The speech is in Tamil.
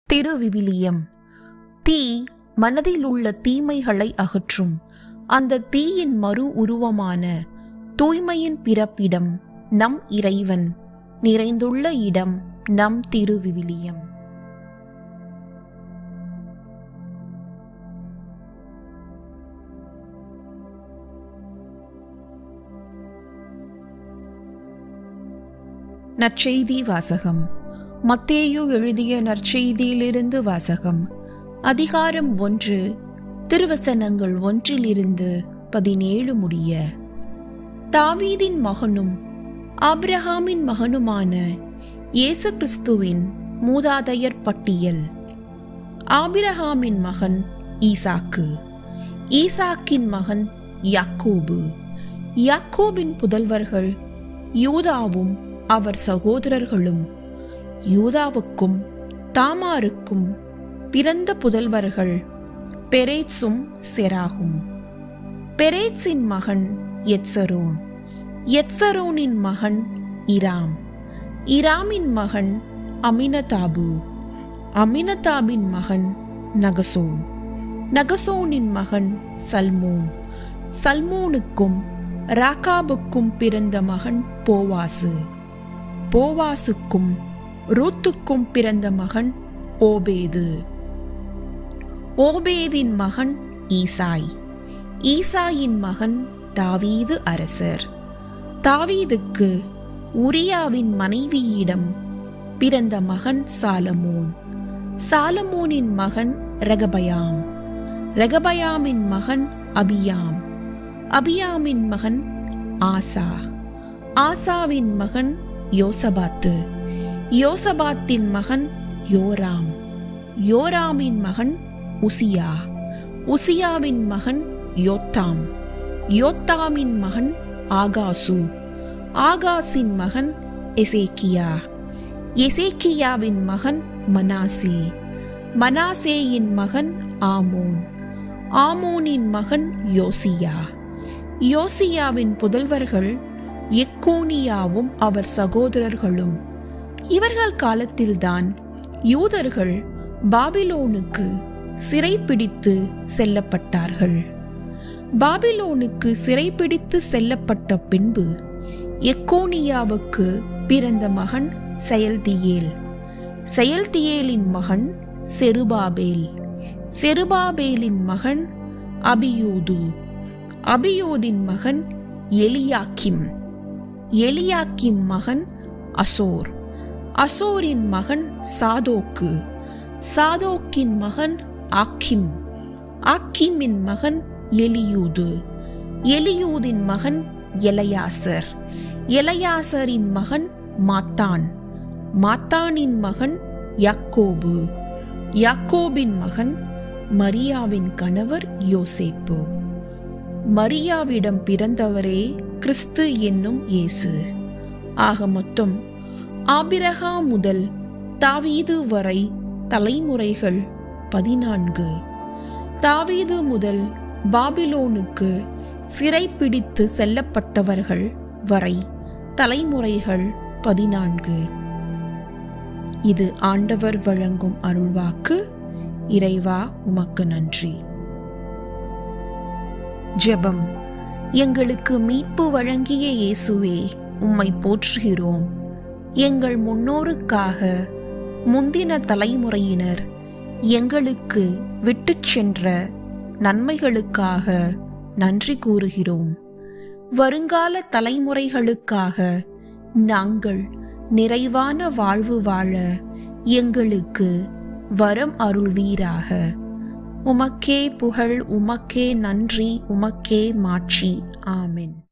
திருவிவிலியம் தீ மனதில் உள்ள தீமைகளை அகற்றும் அந்த தீயின் மறு உருவமான தூய்மையின் பிறப்பிடம் நம் இறைவன் நிறைந்துள்ள இடம் நம் திருவிவிலியம் நற்செய்தி வாசகம் மத்தேயு எழுதிய நற்செய்தியிலிருந்து வாசகம் அதிகாரம் ஒன்று திருவசனங்கள் ஒன்றிலிருந்து பதினேழு முடிய தாவீதின் மகனும் ஆபிரகாமின் மகனுமான இயேசு கிறிஸ்துவின் மூதாதையர் பட்டியல் ஆபிரகாமின் மகன் ஈசாக்கு ஈசாக்கின் மகன் யாக்கோபு யாக்கோபின் புதல்வர்கள் யூதாவும் அவர் சகோதரர்களும் யூதாவுக்கும் தாமாருக்கும் பிறந்த புதல்வர்கள் பெரேட்ஸும் செராகும் பெரேட்ஸின் மகன் எட்சரோன் எட்சரோனின் மகன் இராம் இராமின் மகன் அமினதாபு அமினதாபின் மகன் நகசோன் நகசோனின் மகன் சல்மோன் சல்மோனுக்கும் ராகாபுக்கும் பிறந்த மகன் போவாசு போவாசுக்கும் ரூத்துக்கும் பிறந்த மகன் ஓபேது ஓபேதின் மகன் ஈசாய் ஈசாயின் மகன் தாவீது அரசர் தாவீதுக்கு உரியாவின் மனைவியிடம் பிறந்த மகன் சாலமோன் சாலமோனின் மகன் ரகபயாம் ரகபயாமின் மகன் அபியாம் அபியாமின் மகன் ஆசா ஆசாவின் மகன் யோசபாத்து யோசபாத்தின் மகன் யோராம் யோராமின் மகன் உசியா உசியாவின் மகன் யோத்தாம் யோத்தாமின் மகன் ஆகாசு ஆகாசின் மகன் எசேக்கியா எசேக்கியாவின் மகன் மனாசே மனாசேயின் மகன் ஆமோன் ஆமோனின் மகன் யோசியா யோசியாவின் புதல்வர்கள் எக்கோனியாவும் அவர் சகோதரர்களும் இவர்கள் காலத்தில்தான் யூதர்கள் பாபிலோனுக்கு சிறைப்பிடித்து செல்லப்பட்டார்கள் பாபிலோனுக்கு சிறைப்பிடித்து செல்லப்பட்ட பின்பு எக்கோனியாவுக்கு பிறந்த மகன் செயல்தியேல் செயல்தியேலின் மகன் செருபாபேல் செருபாபேலின் மகன் அபியூது அபியூதின் மகன் எலியாக்கிம் எலியாக்கிம் மகன் அசோர் அசோரின் மகன் சாதோக்கு சாதோக்கின் மகன் ஆக்கிம் ஆக்கிமின் மகன் எலியூது எலியூதின் மகன் எலையாசர் எலையாசரின் மகன் மாத்தான் மாத்தானின் மகன் யாக்கோபு யாக்கோபின் மகன் மரியாவின் கணவர் யோசேப்பு மரியாவிடம் பிறந்தவரே கிறிஸ்து என்னும் இயேசு ஆக மொத்தம் ஆபிரகா முதல் தாவீது வரை தலைமுறைகள் பதினான்கு தாவீது முதல் பாபிலோனுக்கு சிறைப்பிடித்து செல்லப்பட்டவர்கள் வரை தலைமுறைகள் பதினான்கு இது ஆண்டவர் வழங்கும் அருள்வாக்கு இறைவா உமக்கு நன்றி ஜெபம் எங்களுக்கு மீட்பு வழங்கிய இயேசுவே உம்மை போற்றுகிறோம் எங்கள் முன்னோருக்காக முந்தின தலைமுறையினர் எங்களுக்கு விட்டுச் சென்ற நன்மைகளுக்காக நன்றி கூறுகிறோம் வருங்கால தலைமுறைகளுக்காக நாங்கள் நிறைவான வாழ்வு வாழ எங்களுக்கு வரம் அருள்வீராக உமக்கே புகழ் உமக்கே நன்றி உமக்கே மாட்சி ஆமென்